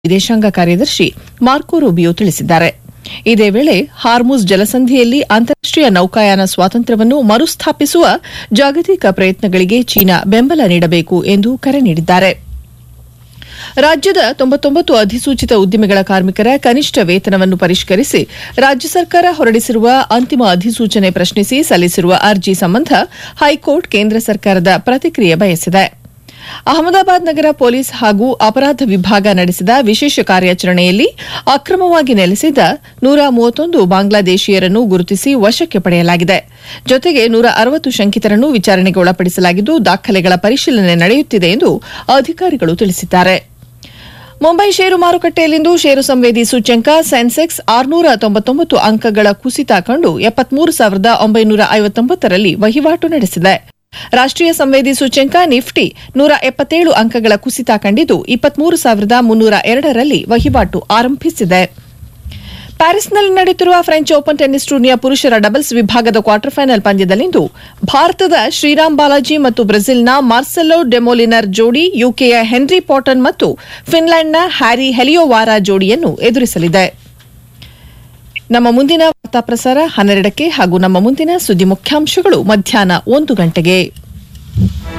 ವಿದೇಶಾಂಗ ಕಾರ್ಯದರ್ಶಿ ಮಾರ್ಕೊ ರೂಬಿಯೋ ತಿಳಿಸಿದ್ದಾರೆ ಇದೇ ವೇಳೆ ಹಾರ್ಮುಜ್ ಜಲಸಂಧಿಯಲ್ಲಿ ಅಂತಾರಾಷ್ಟೀಯ ನೌಕಾಯಾನ ಸ್ವಾತಂತ್ರ್ಯವನ್ನು ಮರುಸ್ಥಾಪಿಸುವ ಜಾಗತಿಕ ಪ್ರಯತ್ನಗಳಿಗೆ ಚೀನಾ ಬೆಂಬಲ ನೀಡಬೇಕು ಎಂದು ಕರೆ ನೀಡಿದ್ದಾರೆ ರಾಜ್ಯದ ತೊಂಬತ್ತೊಂಬತ್ತು ಅಧಿಸೂಚಿತ ಉದ್ದಿಮೆಗಳ ಕಾರ್ಮಿಕರ ಕನಿಷ್ಠ ವೇತನವನ್ನು ಪರಿಷ್ಕರಿಸಿ ರಾಜ್ಯ ಸರ್ಕಾರ ಹೊರಡಿಸಿರುವ ಅಂತಿಮ ಅಧಿಸೂಚನೆ ಪ್ರಶ್ನಿಸಿ ಸಲ್ಲಿಸಿರುವ ಅರ್ಜಿ ಸಂಬಂಧ ಹೈಕೋರ್ಟ್ ಕೇಂದ್ರ ಸರ್ಕಾರದ ಪ್ರತಿಕ್ರಿಯೆ ಬಯಸಿದೆ ಅಹಮದಾಬಾದ್ ನಗರ ಪೊಲೀಸ್ ಹಾಗೂ ಅಪರಾಧ ವಿಭಾಗ ನಡೆಸಿದ ವಿಶೇಷ ಕಾರ್ಯಾಚರಣೆಯಲ್ಲಿ ಅಕ್ರಮವಾಗಿ ನೆಲೆಸಿದ್ದ ನೂರ ಮೂವತ್ತೊಂದು ಬಾಂಗ್ಲಾದೇಶೀಯರನ್ನು ಗುರುತಿಸಿ ವಶಕ್ಕೆ ಪಡೆಯಲಾಗಿದೆ ಜೊತೆಗೆ ನೂರ ಅರವತ್ತು ಶಂಕಿತರನ್ನು ವಿಚಾರಣೆಗೆ ಒಳಪಡಿಸಲಾಗಿದ್ದು ದಾಖಲೆಗಳ ಪರಿಶೀಲನೆ ನಡೆಯುತ್ತಿದೆ ಎಂದು ಅಧಿಕಾರಿಗಳು ತಿಳಿಸಿದ್ದಾರೆ ಮುಂಬೈ ಷೇರು ಮಾರುಕಟ್ಟೆಯಲ್ಲಿಂದು ಷೇರು ಸಂವೇದಿ ಸೂಚ್ಯಂಕ ಸೆನ್ಸೆಕ್ಸ್ ಆರುನೂರ ತೊಂಬತ್ತೊಂಬತ್ತು ಅಂಕಗಳ ಕುಸಿತ ಕಂಡು ಎಪ್ಪತ್ಮೂರು ಸಾವಿರದ ಒಂಬೈನೂರ ಐವತ್ತೊಂಬತ್ತರಲ್ಲಿ ವಹಿವಾಟು ನಡೆಸಿದೆ ರಾಷ್ಟೀಯ ಸಂವೇದಿ ಸೂಚ್ಯಂಕ ನಿಫ್ಟಿ ನೂರ ಎಪ್ಪತ್ತೇಳು ಅಂಕಗಳ ಕುಸಿತ ಕಂಡಿದ್ದು ಇಪ್ಪತ್ಮೂರು ಸಾವಿರದ ಮುನ್ನೂರ ಎರಡರಲ್ಲಿ ವಹಿವಾಟು ಆರಂಭಿಸಿದೆ ಪ್ಯಾರಿಸ್ನಲ್ಲಿ ನಡೆಯುತ್ತಿರುವ ಫ್ರೆಂಚ್ ಓಪನ್ ಟೆನ್ನಿಸ್ ಟೂರ್ನಿಯ ಪುರುಷರ ಡಬಲ್ಸ್ ವಿಭಾಗದ ಕ್ವಾರ್ಟರ್ ಫೈನಲ್ ಪಂದ್ಯದಲ್ಲಿಂದು ಭಾರತದ ಶ್ರೀರಾಮ್ ಬಾಲಾಜಿ ಮತ್ತು ಬ್ರೆಜಿಲ್ನ ಮಾರ್ಸೆಲೋ ಡೆಮೋಲಿನರ್ ಜೋಡಿ ಯುಕೆಯ ಹೆನ್ರಿ ಪಾಟನ್ ಮತ್ತು ಫಿನ್ಲೆಂಡ್ನ ಹ್ಯಾರಿ ಹೆಲಿಯೋವಾರಾ ಜೋಡಿಯನ್ನು ಎದುರಿಸಲಿದೆ ನಮ್ಮ ಮುಂದಿನ ವಾರ್ತಾ ಪ್ರಸಾರ ಹನ್ನೆರಡಕ್ಕೆ ಹಾಗೂ ನಮ್ಮ ಮುಂದಿನ ಸುದ್ದಿ ಮುಖ್ಯಾಂಶಗಳು ಮಧ್ಯಾಹ್ನ ಒಂದು ಗಂಟೆಗೆ